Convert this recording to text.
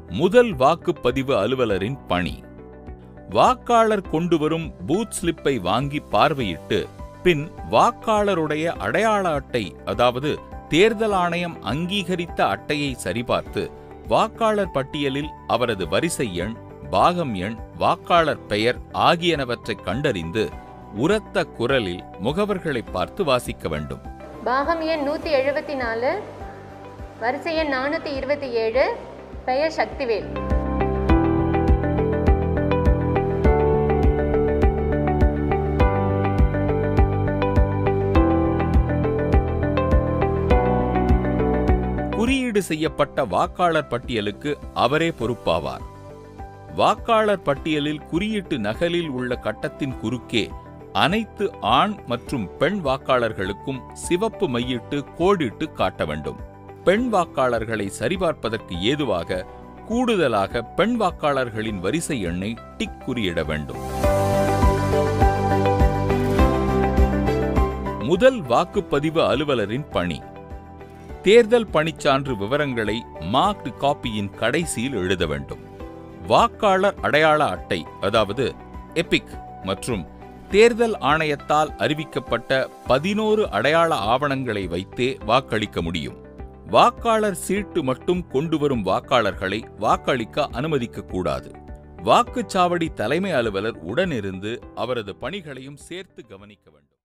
முதல் வாக்குப்பதிவு அலுவலரின் பணி வாக்காளர் கொண்டுவரும் பூத் ஸ்லிப்பை வாங்கி பார்வையிட்டு பின் வாக்காளருடைய அடையாள அட்டை அதாவது தேர்தல் ஆணையம் அங்கீகரித்த அட்டையை சரிபார்த்து வாக்காளர் பட்டியலில் அவரது வரிசை எண் பாகம் எண் வாக்காளர் பெயர் ஆகியனவற்றை கண்டறிந்து உரத்த குரலில் முகவர்களை பார்த்து வாசிக்க வேண்டும் பாகம் எண் நூற்றி எழுபத்தி நாலு வரிசை எண் நானூற்றி இருபத்தி ஏழு பெயர் சக்திவேல் குறியீடு செய்யப்பட்ட வாக்காளர் பட்டியலுக்கு அவரே பொறுப்பாவார் வாக்காளர் பட்டியலில் குறியீட்டு நகலில் உள்ள கட்டத்தின் குறுக்கே அனைத்து ஆண் மற்றும் பெண் வாக்காளர்களுக்கும் சிவப்பு மையிட்டு கோடிட்டு காட்ட வேண்டும் பெண் வாக்காளர்களை சரிபார்ப்பதற்கு ஏதுவாக கூடுதலாக பெண் வாக்காளர்களின் வரிசை எண்ணை டிக் குறியிட வேண்டும் முதல் வாக்குப்பதிவு அலுவலரின் பணி தேர்தல் பணிச்சான்று விவரங்களை மார்க்டு காப்பியின் கடைசியில் எழுத வேண்டும் வாக்காளர் அடையாள அட்டை அதாவது எபிக் மற்றும் தேர்தல் ஆணையத்தால் அறிவிக்கப்பட்ட பதினோரு அடையாள ஆவணங்களை வைத்தே வாக்களிக்க முடியும் வாக்காளர் சீட்டு மட்டும் கொண்டு வரும் வாக்காளர்களை வாக்களிக்க அனுமதிக்கக்கூடாது வாக்குச்சாவடி தலைமை அலுவலர் உடனிருந்து அவரது பணிகளையும் சேர்த்து கவனிக்க வேண்டும்